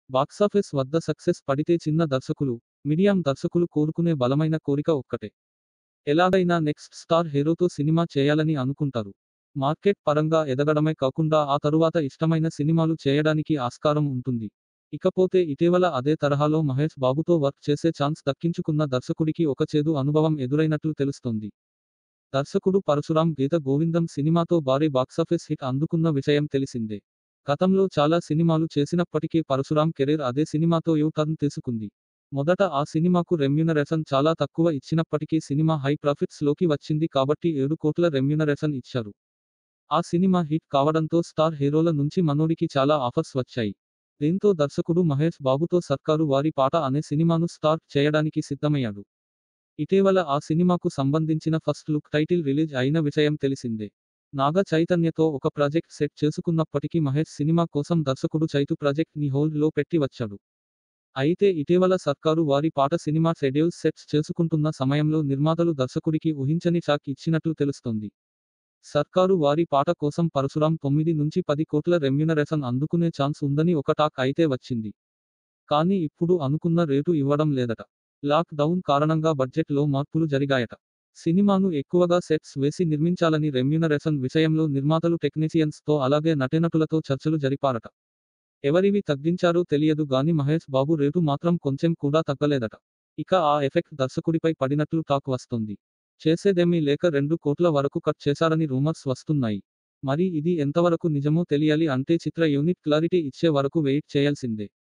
box office వద్ద success పడితే చిన్న దర్శకులు మీడియం దర్శకులు కోరుకునే బలమైన కోరిక ఒక్కటే ఎలాగైనా నెక్స్ట్ స్టార్ హీరోతో సినిమా చేయాలని అనుకుంటారు మార్కెట్ పరంగా ఎదగడమే కాకుండా ఆ తరువాత ఇష్టమైన సినిమాలు చేయడానికి ఆస్కారం ఉంటుంది ఇకపోతే ఇటీవల అదే తరహాలో మహేష్ బాబుతో వర్క్ చేసే ఛాన్స్ దక్కించుకున్న దర్శకుడికి ఒక చేదు అనుభవం ఎదురైనట్లు తెలుస్తోంది దర్శకుడు పరశురాం గీత గోవిందం సినిమాతో భారీ బాక్సాఫీస్ హిట్ అందుకున్న విషయం తెలిసిందే గతంలో చాలా సినిమాలు చేసినప్పటికీ పరశురాం కెరీర్ అదే సినిమాతో యూ టర్న్ తీసుకుంది మొదట ఆ సినిమాకు రెమ్యూనరేషన్ చాలా తక్కువ ఇచ్చినప్పటికీ సినిమా హై ప్రాఫిట్స్ లోకి వచ్చింది కాబట్టి ఏడు కోట్ల రెమ్యూనరేషన్ ఇచ్చారు ఆ సినిమా హిట్ కావడంతో స్టార్ హీరోల నుంచి మనోడికి చాలా ఆఫర్స్ వచ్చాయి దీంతో దర్శకుడు మహేష్ బాబుతో సర్కారు వారి పాట అనే సినిమాను స్టార్ట్ చేయడానికి సిద్ధమయ్యాడు ఇటీవల ఆ సినిమాకు సంబంధించిన ఫస్ట్ లుక్ టైటిల్ రిలీజ్ అయిన విషయం తెలిసిందే నాగ చైతన్యతో ఒక ప్రాజెక్ట్ సెట్ చేసుకున్నప్పటికీ మహేష్ సినిమా కోసం దర్శకుడు చైతు ప్రాజెక్ట్ ని హోల్డ్ లో పెట్టి వచ్చాడు అయితే ఇటీవల సర్కారు వారి పాట సినిమా షెడ్యూల్స్ సెట్స్ చేసుకుంటున్న సమయంలో నిర్మాతలు దర్శకుడికి ఊహించని షాక్ ఇచ్చినట్లు తెలుస్తోంది సర్కారు వారి పాట కోసం పరశురాం తొమ్మిది నుంచి పది కోట్ల రెమ్యూనరేషన్ అందుకునే ఛాన్స్ ఉందని ఒక టాక్ అయితే వచ్చింది కానీ ఇప్పుడు అనుకున్న రేటు ఇవ్వడం లేదట లాక్ డౌన్ కారణంగా బడ్జెట్ లో మార్పులు జరిగాయట సినిమాను ఎక్కువగా సెట్స్ వేసి నిర్మించాలని రెమ్యూనరేషన్ విషయంలో నిర్మాతలు టెక్నీషియన్స్ తో అలాగే నటీనటులతో చర్చలు జరిపారట ఎవరివి తగ్గించారో తెలియదు గాని మహేష్ బాబు రేటు మాత్రం కొంచెం కూడా తగ్గలేదట ఇక ఆ ఎఫెక్ట్ దర్శకుడిపై పడినట్లు టాక్ వస్తుంది చేసేదేమీ లేక రెండు కోట్ల వరకు కట్ చేశారని రూమర్స్ వస్తున్నాయి మరి ఇది ఎంతవరకు నిజమో తెలియాలి అంటే చిత్ర యూనిట్ క్లారిటీ ఇచ్చే వరకు వెయిట్ చేయాల్సిందే